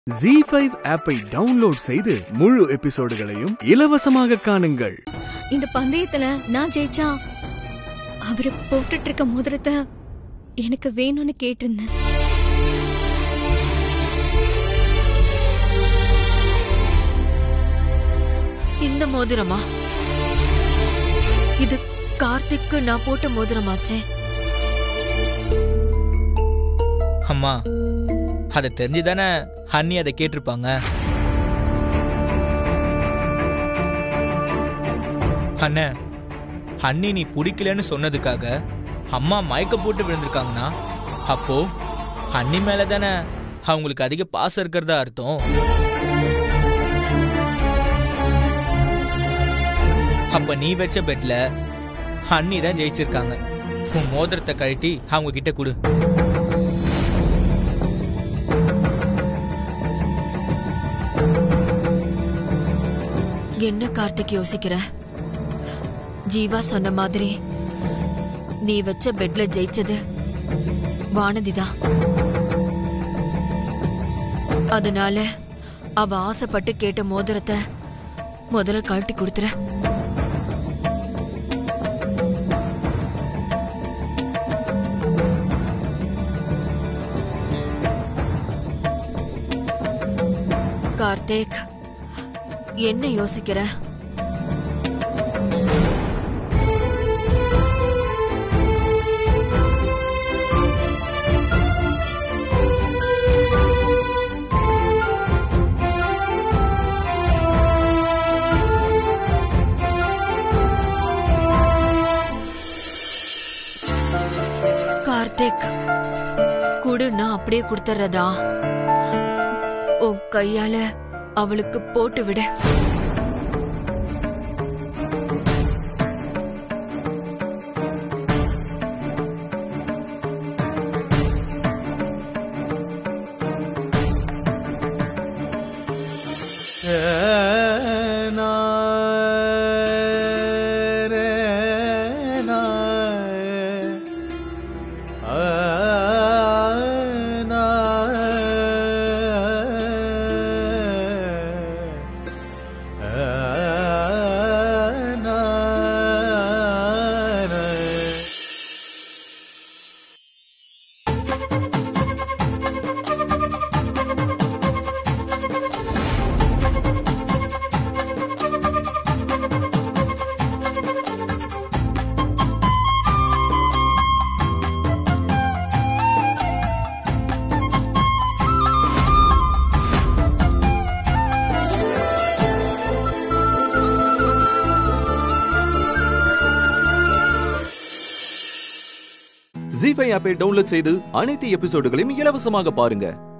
G five ஆப்பை download செய்து முழு எபிசோடுகளையும் இலவசமாக காணுங்கள் இந்த பந்தயத்துல நான் ஜெயிச்சா அவரு போட்டுட்டு இருக்க மோதிரத்தை எனக்கு வேணும்னு கேட்டிருந்தேன் இந்த மோதிரமா இது கார்த்திக்கு நான் போட்ட மோதிரமாச்சே அம்மா அதை தெரிஞ்சுதானே ஹன்னி அதை கேட்டிருப்பாங்க அண்ணே ஹன்னி நீ பிடிக்கலன்னு சொன்னதுக்காக அம்மா மயக்க போட்டு விழுந்திருக்காங்கன்னா அப்போ ஹன்னி மேல தானே அவங்களுக்கு அதிக பாசம் இருக்கிறதா அர்த்தம் அப்ப நீ வச்ச பெட்ல ஹன்னி தான் ஜெயிச்சிருக்காங்க உன் மோதிரத்தை கழட்டி அவங்க கிட்ட கொடு என்ன கார்த்திக் யோசிக்கிற ஜீவா சொன்ன மாதிரி நீ வச்ச பெட்ல ஜெயிச்சது வானதிதான் அதனால அவ ஆசைப்பட்டு கேட்ட மோதிரத்தை முதல்ல கழட்டி கொடுத்துற கார்த்திக் என்ன யோசிக்கிற கார்த்திக் குடு நான் அப்படியே கொடுத்துறதா உன் கையால அவளுக்கு போட்டு விடு ஜி ஃபைவ் ஆப்பை டவுன்லோட் செய்து அனைத்து எபிசோடுகளையும் இலவசமாக பாருங்க